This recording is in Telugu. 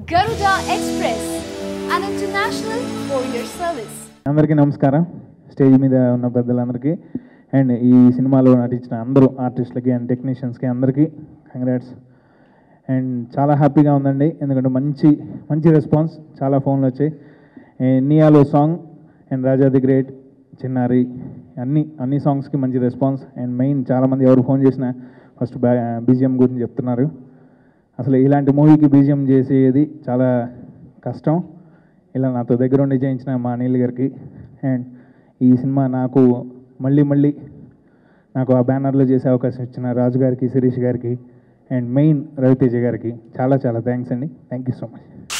Garuda Express, an international courier service. అందరికీ నమస్కారం స్టేజ్ మీద ఉన్న పెద్దలందరికీ అండ్ ఈ సినిమాలో నటించిన అందరూ ఆర్టిస్టులకి అండ్ టెక్నీషియన్స్కి అందరికీ కంగ్రాట్స్ అండ్ చాలా హ్యాపీగా ఉందండి ఎందుకంటే మంచి మంచి రెస్పాన్స్ చాలా ఫోన్లు వచ్చాయి And నియాలో song and Raja the great చిన్నారి అన్ని అన్ని సాంగ్స్కి మంచి రెస్పాన్స్ అండ్ మెయిన్ చాలామంది ఎవరు ఫోన్ చేసినా ఫస్ట్ బ్యా బీజిఎం గురించి చెప్తున్నారు అసలు ఇలాంటి మూవీకి బీజిఎం చేసేది చాలా కష్టం ఇలా నాతో దగ్గర ఉండి చేయించిన మా అనిల్ గారికి అండ్ ఈ సినిమా నాకు మళ్ళీ మళ్ళీ నాకు ఆ బ్యానర్లో చేసే అవకాశం ఇచ్చిన రాజు గారికి శిరీష్ గారికి అండ్ మెయిన్ రవితేజ గారికి చాలా చాలా థ్యాంక్స్ అండి థ్యాంక్ యూ సో మచ్